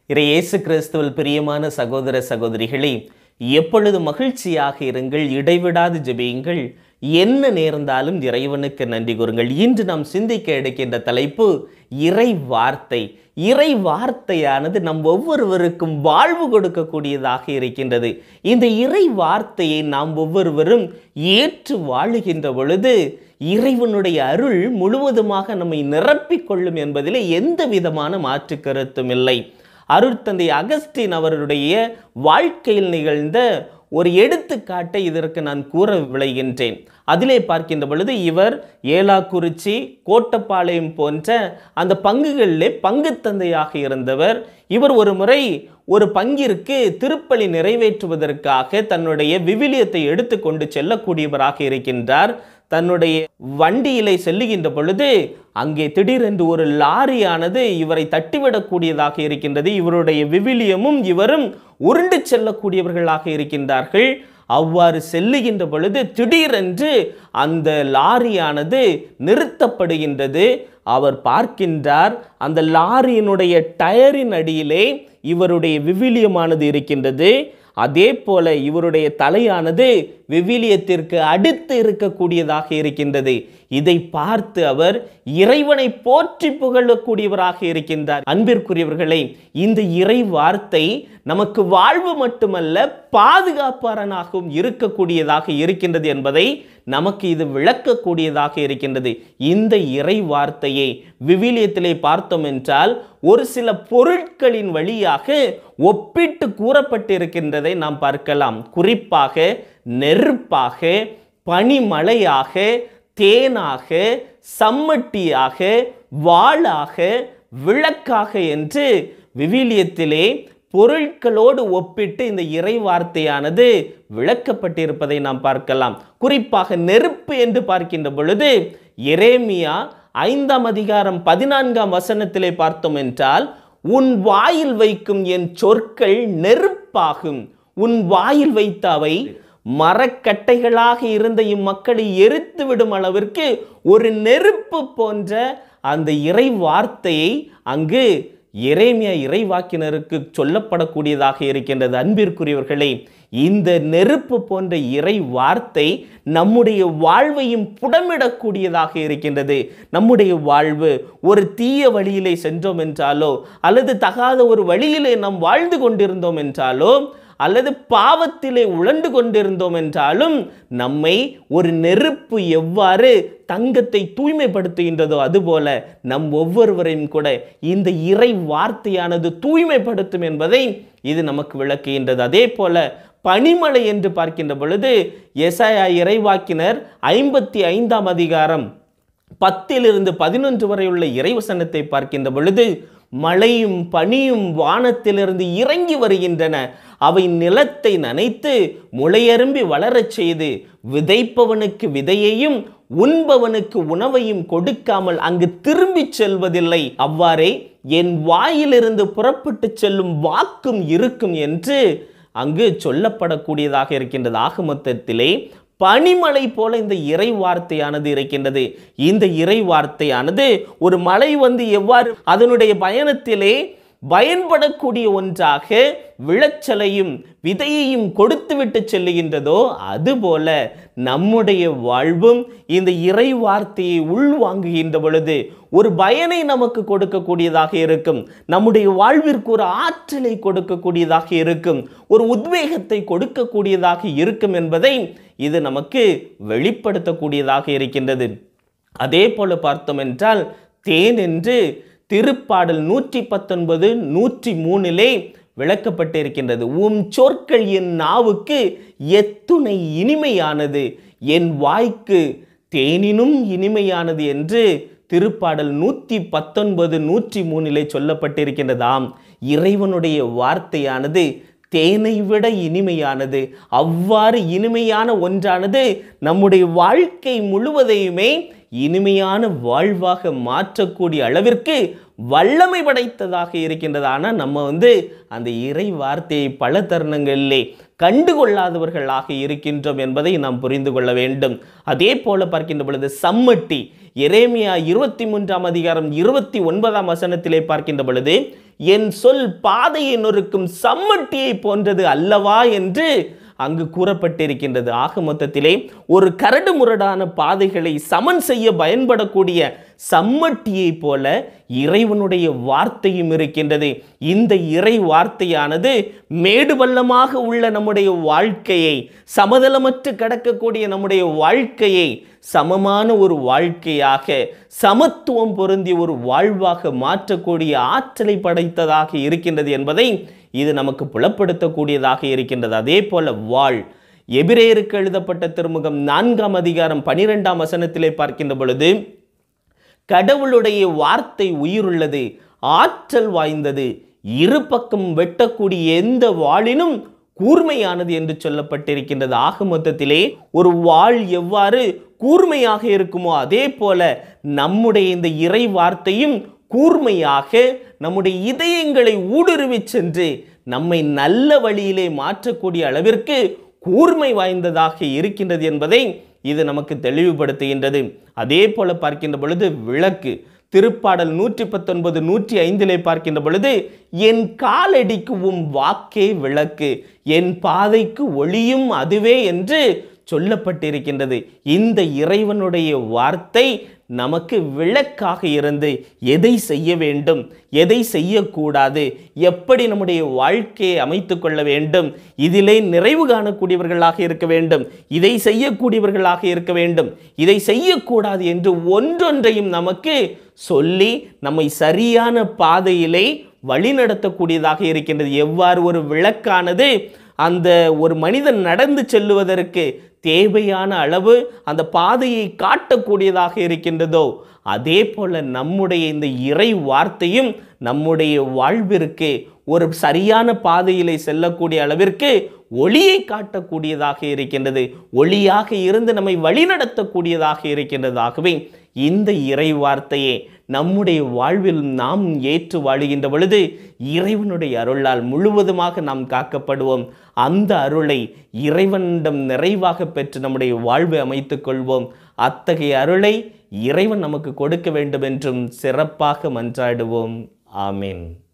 இறை இயேசு கிறிஸ்துவில் பிரியமான சகோதர சகோதரிகளே எப்பொழுது மகிழ்ச்சியாக இருங்கள் இடைவிடாது ஜெபியுங்கள் என்ன நேர்ந்தாலும் இறைவனுக்கு நன்றி கூறுங்கள் இன்று நாம் சிந்திக்க எடுக்கின்ற தலைப்பு இறை வார்த்தை இறை வார்த்தையானது நம் ஒவ்வொருவருக்கும் வாழ்வு கொடுக்கக்கூடியதாக இருக்கின்றது இந்த இறை வார்த்தையை நாம் ஒவ்வொருவரும் ஏற்று வாழுகின்ற பொழுது இறைவனுடைய அருள் முழுவதுமாக நம்மை நிரப்பிக் கொள்ளும் என்பதில் எந்த விதமான மாற்று கருத்தும் இல்லை அருட்தந்தை அகஸ்டின் அவருடைய வாழ்க்கையில் நிகழ்ந்த ஒரு எடுத்துக்காட்டை இதற்கு நான் கூற விளைகின்றேன் அதிலே பார்க்கின்ற பொழுது இவர் ஏலாக்குறிச்சி கோட்டப்பாளையம் போன்ற அந்த பங்குகளிலே பங்கு தந்தையாக இருந்தவர் இவர் ஒரு முறை ஒரு பங்கிற்கு திருப்பலி நிறைவேற்றுவதற்காக தன்னுடைய விவிலியத்தை எடுத்துக்கொண்டு செல்லக்கூடியவராக இருக்கின்றார் தன்னுடைய வண்டியிலே செல்லுகின்ற பொழுது அங்கே திடீரென்று ஒரு லாரியானது இவரை தட்டிவிடக்கூடியதாக இருக்கின்றது இவருடைய விவிலியமும் இவரும் உருண்டு செல்லக்கூடியவர்களாக இருக்கின்றார்கள் அவ்வாறு செல்லுகின்ற பொழுது திடீரென்று அந்த லாரியானது நிறுத்தப்படுகின்றது அவர் பார்க்கின்றார் அந்த லாரியினுடைய டயரின் அடியிலே இவருடைய விவிலியமானது இருக்கின்றது அதே போல இவருடைய தலையானது விவிலியத்திற்கு அடுத்து இருக்கக்கூடியதாக இருக்கின்றது இதை பார்த்து அவர் இறைவனை போற்றி புகழக்கூடியவராக இருக்கின்றார் அன்பிற்குரியவர்களே இந்த இறை வார்த்தை நமக்கு வாழ்வு மட்டுமல்ல பாதுகாப்பாளனாகவும் இருக்கக்கூடியதாக இருக்கின்றது என்பதை நமக்கு இது விளக்கக்கூடியதாக இருக்கின்றது இந்த இறை வார்த்தையை விவிலியத்திலே பார்த்தோம் என்றால் ஒரு சில பொருட்களின் வழியாக ஒப்பிட்டு கூறப்பட்டிருக்கின்றதை நாம் பார்க்கலாம் குறிப்பாக நெருப்பாக பனிமழையாக தேனாக சம்மட்டியாக வாளாக விளக்காக என்று விவிலியத்திலே பொருட்களோடு ஒப்பிட்டு இந்த இறை வார்த்தையானது விளக்கப்பட்டிருப்பதை நாம் பார்க்கலாம் குறிப்பாக நெருப்பு என்று பார்க்கின்ற பொழுது எரேமியா ஐந்தாம் அதிகாரம் பதினான்காம் வசனத்திலே பார்த்தோம் என்றால் உன் வாயில் வைக்கும் என் சொற்கள் நெருப்பாகும் உன் வாயில் வைத்த அவை மரக்கட்டைகளாக இருந்த இம்மக்களை எரித்து விடும் அளவிற்கு ஒரு நெருப்பு போன்ற அந்த இறை வார்த்தையை அங்கு எரேமியா இறைவாக்கினருக்கு சொல்லப்படக்கூடியதாக இருக்கின்றது அன்பிற்குரியவர்களே இந்த நெருப்பு போன்ற இறை வார்த்தை நம்முடைய வாழ்வையும் புடமிடக்கூடியதாக இருக்கின்றது நம்முடைய வாழ்வு ஒரு தீய வழியிலே சென்றோம் என்றாலோ அல்லது தகாத ஒரு வழியிலே நாம் வாழ்ந்து கொண்டிருந்தோம் என்றாலோ அல்லது பாவத்திலே உழண்டு கொண்டிருந்தோம் என்றாலும் நம்மை ஒரு நெருப்பு எவ்வாறு தங்கத்தை தூய்மைப்படுத்துகின்றதோ அதுபோல நம் ஒவ்வொருவரையும் கூட இந்த இறை வார்த்தையானது தூய்மைப்படுத்தும் என்பதை இது நமக்கு விளக்குகின்றது அதே போல பனிமலை என்று பார்க்கின்ற பொழுது எசாயா இறைவாக்கினர் ஐம்பத்தி ஐந்தாம் அதிகாரம் பத்திலிருந்து பதினொன்று வரை உள்ள இறைவசனத்தை பார்க்கின்ற பொழுது மழையும் பனியும் வானத்திலிருந்து இறங்கி வருகின்றன அவை நிலத்தை நனைத்து முளையரும்பி வளரச் செய்து விதைப்பவனுக்கு விதையையும் உண்பவனுக்கு உணவையும் கொடுக்காமல் அங்கு திரும்பிச் செல்வதில்லை அவ்வாறே என் வாயிலிருந்து புறப்பட்டு செல்லும் வாக்கும் இருக்கும் என்று அங்கு சொல்லப்படக்கூடியதாக இருக்கின்றது ஆக மொத்தத்திலே பனிமலை போல இந்த இறை வார்த்தையானது இருக்கின்றது இந்த இறை வார்த்தையானது ஒரு மலை வந்து எவ்வாறு அதனுடைய பயணத்திலே பயன்படக்கூடிய ஒன்றாக விளைச்சலையும் விதையையும் கொடுத்துவிட்டு செல்லுகின்றதோ அதுபோல நம்முடைய வாழ்வும் இந்த இறை வார்த்தையை உள்வாங்குகின்ற பொழுது ஒரு பயனை நமக்கு கொடுக்கக்கூடியதாக இருக்கும் நம்முடைய வாழ்விற்கு ஒரு ஆற்றலை கொடுக்கக்கூடியதாக இருக்கும் ஒரு உத்வேகத்தை கொடுக்கக்கூடியதாக இருக்கும் என்பதை இது நமக்கு வெளிப்படுத்தக்கூடியதாக இருக்கின்றது அதே போல பார்த்தோம் என்றால் தேன் என்று திருப்பாடல் நூற்றி பத்தொன்பது நூற்றி மூணிலே விளக்கப்பட்டிருக்கின்றது உம் சொற்கள் என் நாவுக்கு எத்துணை இனிமையானது என் வாய்க்கு தேனினும் இனிமையானது என்று திருப்பாடல் நூற்றி பத்தொன்பது நூற்றி மூணிலே சொல்லப்பட்டிருக்கின்றதாம் இறைவனுடைய வார்த்தையானது தேனை விட இனிமையானது அவ்வாறு இனிமையான ஒன்றானது நம்முடைய வாழ்க்கை முழுவதையுமே இனிமையான வாழ்வாக மாற்றக்கூடிய அளவிற்கு வல்லமை படைத்ததாக இருக்கின்றது ஆனால் நம்ம வந்து அந்த இறை வார்த்தையை பல தருணங்களிலே கண்டுகொள்ளாதவர்களாக இருக்கின்றோம் என்பதை நாம் புரிந்து கொள்ள வேண்டும் அதே போல பார்க்கின்ற பொழுது சம்மட்டி எரேமியா இருபத்தி மூன்றாம் அதிகாரம் இருபத்தி ஒன்பதாம் வசனத்திலே பார்க்கின்ற பொழுது என் சொல் பாதையை நொறுக்கும் சம்மட்டியை போன்றது அல்லவா என்று அங்கு கூறப்பட்டிருக்கின்றது ஆக மொத்தத்திலே ஒரு கரடு முரடான பாதைகளை சமன் செய்ய பயன்படக்கூடிய சம்மட்டியை போல இறைவனுடைய வார்த்தையும் இருக்கின்றது இந்த இறை வார்த்தையானது மேடு பள்ளமாக உள்ள நம்முடைய வாழ்க்கையை சமதளமற்று கடக்கக்கூடிய நம்முடைய வாழ்க்கையை சமமான ஒரு வாழ்க்கையாக சமத்துவம் பொருந்திய ஒரு வாழ்வாக மாற்றக்கூடிய ஆற்றலை படைத்ததாக இருக்கின்றது என்பதை இது நமக்கு புலப்படுத்தக்கூடியதாக இருக்கின்றது அதே போல வாழ் எபிரேயருக்கு எழுதப்பட்ட திருமுகம் நான்காம் அதிகாரம் பனிரெண்டாம் வசனத்திலே பார்க்கின்ற பொழுது கடவுளுடைய வார்த்தை உயிருள்ளது ஆற்றல் வாய்ந்தது இரு பக்கம் வெட்டக்கூடிய எந்த வாளினும் கூர்மையானது என்று சொல்லப்பட்டிருக்கின்றது ஆக மொத்தத்திலே ஒரு வாள் எவ்வாறு கூர்மையாக இருக்குமோ அதே போல நம்முடைய இந்த இறை வார்த்தையும் கூர்மையாக நம்முடைய இதயங்களை ஊடுருவி சென்று நம்மை நல்ல வழியிலே மாற்றக்கூடிய அளவிற்கு கூர்மை வாய்ந்ததாக இருக்கின்றது என்பதை இது நமக்கு தெளிவுபடுத்துகின்றது அதே போல பார்க்கின்ற பொழுது விளக்கு திருப்பாடல் நூற்றி பத்தொன்பது நூற்றி ஐந்திலே பார்க்கின்ற பொழுது என் காலடிக்கு உம் வாக்கே விளக்கு என் பாதைக்கு ஒளியும் அதுவே என்று சொல்லப்பட்டிருக்கின்றது இந்த இறைவனுடைய வார்த்தை நமக்கு விளக்காக இருந்து எதை செய்ய வேண்டும் எதை செய்யக்கூடாது எப்படி நம்முடைய வாழ்க்கையை அமைத்து கொள்ள வேண்டும் இதிலே நிறைவு காணக்கூடியவர்களாக இருக்க வேண்டும் இதை செய்யக்கூடியவர்களாக இருக்க வேண்டும் இதை செய்யக்கூடாது என்று ஒன்றொன்றையும் நமக்கு சொல்லி நம்மை சரியான பாதையிலே வழிநடத்தக்கூடியதாக இருக்கின்றது எவ்வாறு ஒரு விளக்கானது அந்த ஒரு மனிதன் நடந்து செல்லுவதற்கு தேவையான அளவு அந்த பாதையை காட்டக்கூடியதாக இருக்கின்றதோ அதே போல நம்முடைய இந்த இறை வார்த்தையும் நம்முடைய வாழ்விற்கு ஒரு சரியான பாதையிலே செல்லக்கூடிய அளவிற்கு ஒளியை காட்டக்கூடியதாக இருக்கின்றது ஒளியாக இருந்து நம்மை வழிநடத்தக்கூடியதாக இருக்கின்றது ஆகவே இந்த இறை வார்த்தையை நம்முடைய வாழ்வில் நாம் ஏற்று வாழுகின்ற பொழுது இறைவனுடைய அருளால் முழுவதுமாக நாம் காக்கப்படுவோம் அந்த அருளை இறைவனிடம் நிறைவாக பெற்று நம்முடைய வாழ்வை அமைத்துக் கொள்வோம் அத்தகைய அருளை இறைவன் நமக்கு கொடுக்க வேண்டும் என்றும் சிறப்பாக மன்றாடுவோம் ஆமேன்